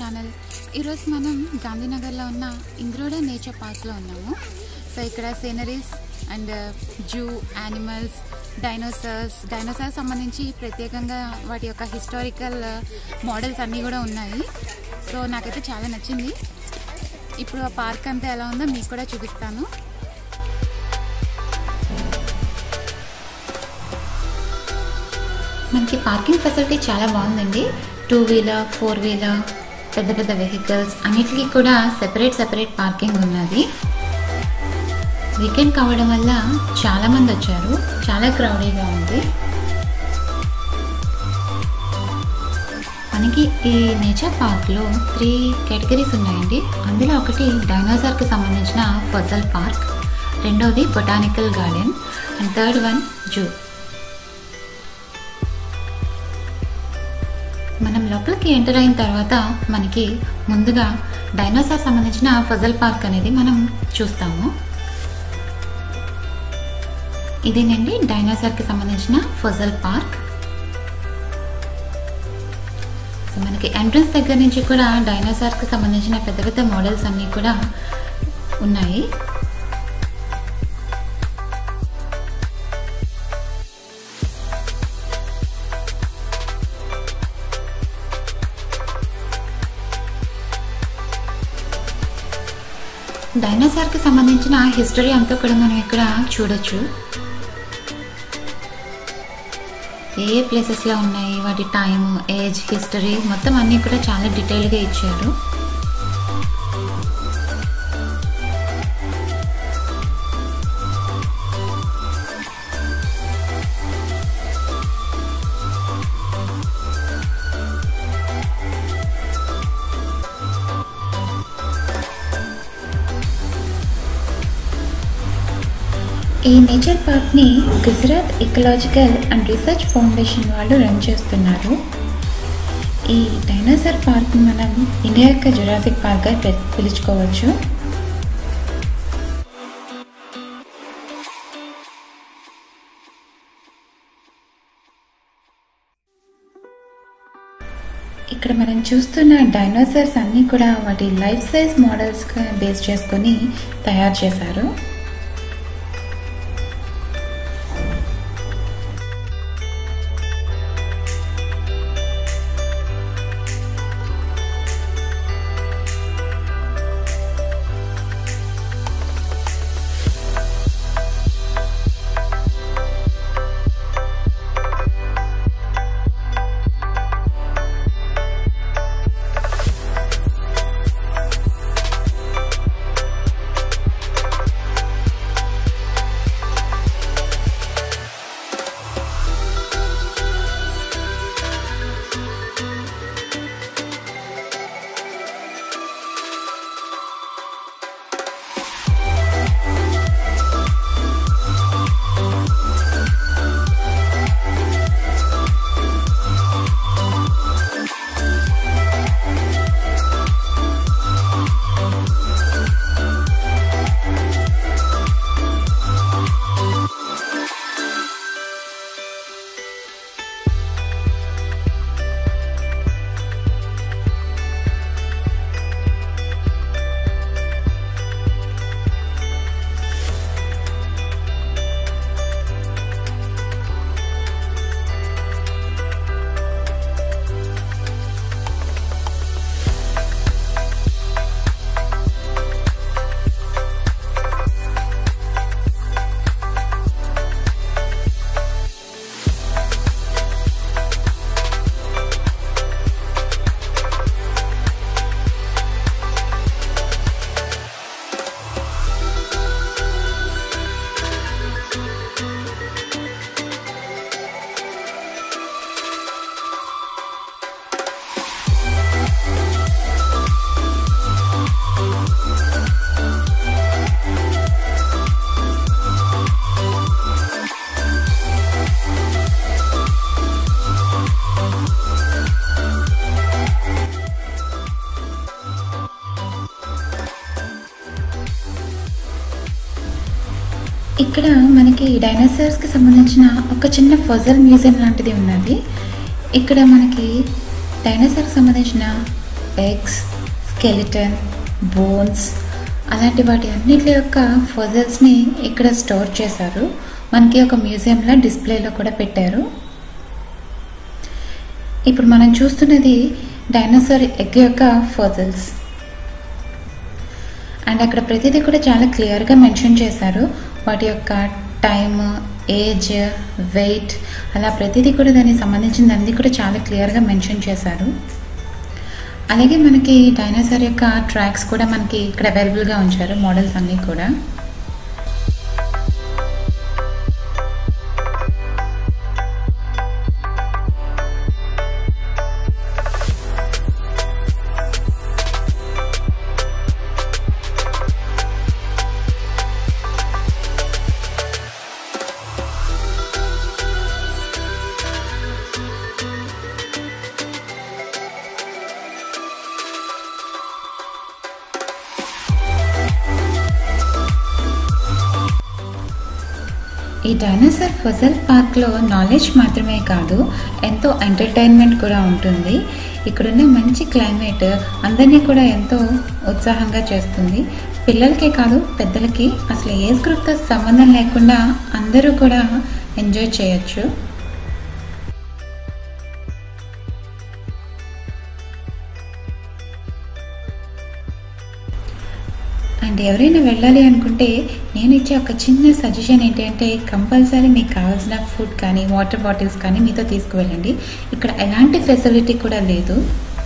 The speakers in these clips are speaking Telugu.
ఛానల్ ఈరోజు మనం గాంధీనగర్లో ఉన్న ఇంద్రోడ నేచర్ పార్క్లో ఉన్నాము సో ఇక్కడ sceneries and zoo animals dinosaurs dinosaurs సంబంధించి ప్రత్యేకంగా వాటి యొక్క హిస్టారికల్ మోడల్స్ అన్నీ కూడా ఉన్నాయి సో నాకైతే చాలా నచ్చింది ఇప్పుడు ఆ పార్క్ అంతా ఎలా ఉందో మీకు కూడా చూపిస్తాను మనకి పార్కింగ్ ఫెసిలిటీ చాలా బాగుందండి టూ వీలర్ ఫోర్ వీలర్ పెద్ద పెద్ద వెహికల్స్ అన్నిటికీ కూడా సెపరేట్ సెపరేట్ పార్కింగ్ ఉన్నది వీకెండ్ కావడం వల్ల చాలా మంది వచ్చారు చాలా క్రౌడీగా ఉంది మనకి ఈ నేచర్ పార్క్లో త్రీ కేటగిరీస్ ఉన్నాయండి అందులో ఒకటి డైనోసార్కి సంబంధించిన ఫజల్ పార్క్ రెండోది botanical garden and third one zoo మనం లోపలికి ఎంటర్ అయిన తర్వాత మనకి ముందుగా డైనోసార్ సంబంధించిన ఫజల్ పార్క్ అనేది మనం చూస్తాము ఇదేనండి డైనోసార్కి సంబంధించిన ఫజల్ పార్క్ సో మనకి ఎంట్రన్స్ దగ్గర నుంచి కూడా డైనోసార్కి సంబంధించిన పెద్ద పెద్ద మోడల్స్ అన్నీ కూడా ఉన్నాయి డైనోసార్కి సంబంధించిన హిస్టరీ అంతా కూడా మనం ఇక్కడ చూడొచ్చు ఏ ఏ ప్లేసెస్లో ఉన్నాయి వాటి టైం ఏజ్ హిస్టరీ మొత్తం అన్నీ కూడా చాలా డీటెయిల్గా ఇచ్చారు ఈ నేచర్ పార్క్ని Gujarat ecological and research foundation వాళ్ళు రన్ చేస్తున్నారు ఈ డైనోసార్ పార్క్ మనం ఇండియా యొక్క జురాసిక్ పార్క్గా పి- పిలుచుకోవచ్చు ఇక్కడ మనం చూస్తున్న డైనోసార్స్ అన్నీ కూడా వాటి లైఫ్ సైజ్ మోడల్స్గా బేస్ చేసుకొని తయారు చేశారు ఇక్కడ మనకి డైనోసార్స్కి సంబంధించిన ఒక చిన్న ఫజల్ మ్యూజియం లాంటిది ఉన్నది ఇక్కడ మనకి డైనోసార్కి సంబంధించిన ఎగ్స్ స్కెలిటన్ బోన్స్ అలాంటి వాటి అన్నిటి యొక్క ఫజల్స్ని ఇక్కడ స్టోర్ చేశారు మనకి ఒక మ్యూజియంలో డిస్ప్లేలో కూడా పెట్టారు ఇప్పుడు మనం చూస్తున్నది డైనోసార్ ఎగ్ యొక్క ఫజల్స్ అండ్ అక్కడ ప్రతిదీ కూడా చాలా క్లియర్గా మెన్షన్ చేశారు వాటి యొక్క టైమ్ ఏజ్ వెయిట్ అలా ప్రతిదీ కూడా దానికి సంబంధించిన అన్ని కూడా చాలా క్లియర్గా మెన్షన్ చేశారు అలాగే మనకి డైనోసార్ యొక్క ట్రాక్స్ కూడా మనకి ఇక్కడ అవైలబుల్గా ఉంచారు మోడల్స్ అన్నీ కూడా ఈ డైనోసార్ ఫజల్ పార్క్లో నాలెడ్జ్ మాత్రమే కాదు ఎంతో ఎంటర్టైన్మెంట్ కూడా ఉంటుంది ఇక్కడున్న మంచి క్లైమేట్ అందరినీ కూడా ఎంతో ఉత్సాహంగా చేస్తుంది పిల్లలకే కాదు పెద్దలకి అసలు ఏజ్ గ్రూప్తో సంబంధం లేకుండా అందరూ కూడా ఎంజాయ్ చేయొచ్చు అండ్ ఎవరైనా వెళ్ళాలి అనుకుంటే నేను ఇచ్చే ఒక చిన్న సజెషన్ ఏంటంటే కంపల్సరీ మీకు కావాల్సిన ఫుడ్ కానీ వాటర్ బాటిల్స్ కానీ మీతో తీసుకువెళ్ళండి ఇక్కడ ఎలాంటి ఫెసిలిటీ కూడా లేదు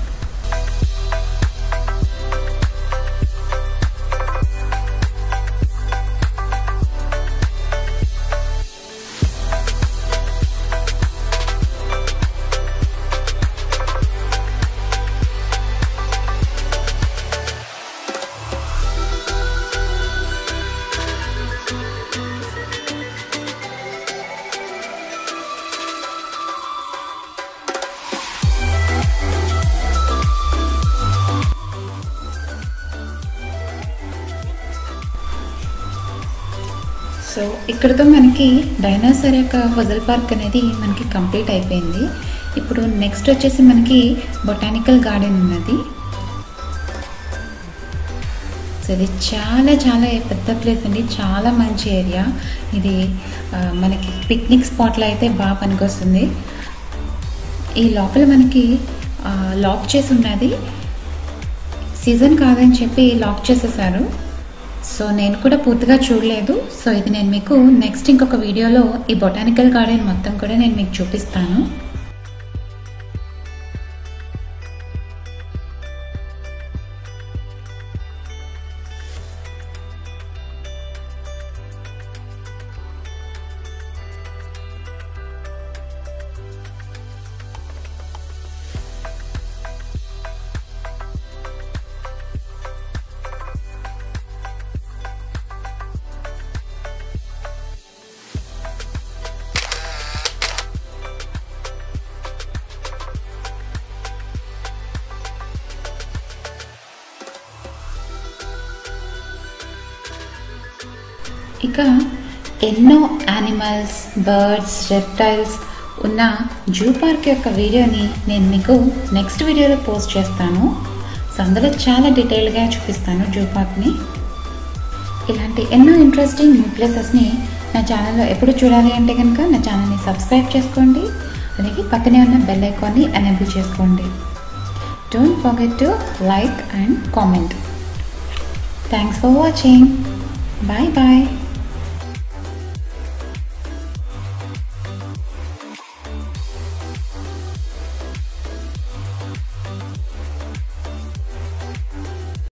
సో ఇక్కడతో మనకి డైనోసార్ యొక్క ఫజల్ పార్క్ అనేది మనకి కంప్లీట్ అయిపోయింది ఇప్పుడు నెక్స్ట్ వచ్చేసి మనకి బొటానికల్ గార్డెన్ ఉన్నది సో ఇది చాలా చాలా పెద్ద ప్లేస్ అండి చాలా మంచి ఏరియా ఇది ఆ, మనకి పిక్నిక్ స్పాట్లో అయితే బాగా పనికొస్తుంది ఈ లోపల మనకి ఆ, లాక్ చేసి ఉన్నది సీజన్ కాదని చెప్పి లాక్ చేసేసారు సో నేను కూడా పూర్తిగా చూడలేదు సో ఇది నేను మీకు నెక్స్ట్ ఇంకొక వీడియోలో ఈ బొటానికల్ గార్డెన్ మొత్తం కూడా నేను మీకు చూపిస్తాను ఇక ఎన్నో యానిమల్స్ బర్డ్స్ రెప్టైల్స్ ఉన్న జూ పార్క్ యొక్క వీడియోని నేను మీకు నెక్స్ట్ వీడియోలో పోస్ట్ చేస్తాను సో అందులో చాలా డీటెయిల్గా చూపిస్తాను జూ పార్క్ని ఇలాంటి ఎన్నో ఇంట్రెస్టింగ్ న్యూ ప్లేసెస్ని నా ఛానల్లో ఎప్పుడు చూడాలి అంటే కనుక నా ఛానల్ని సబ్స్క్రైబ్ చేసుకోండి అలాగే పక్కనే ఉన్న బెల్ ఐకాన్ని ఎనేబుల్ చేసుకోండి don't forget to like and comment thanks for watching bye bye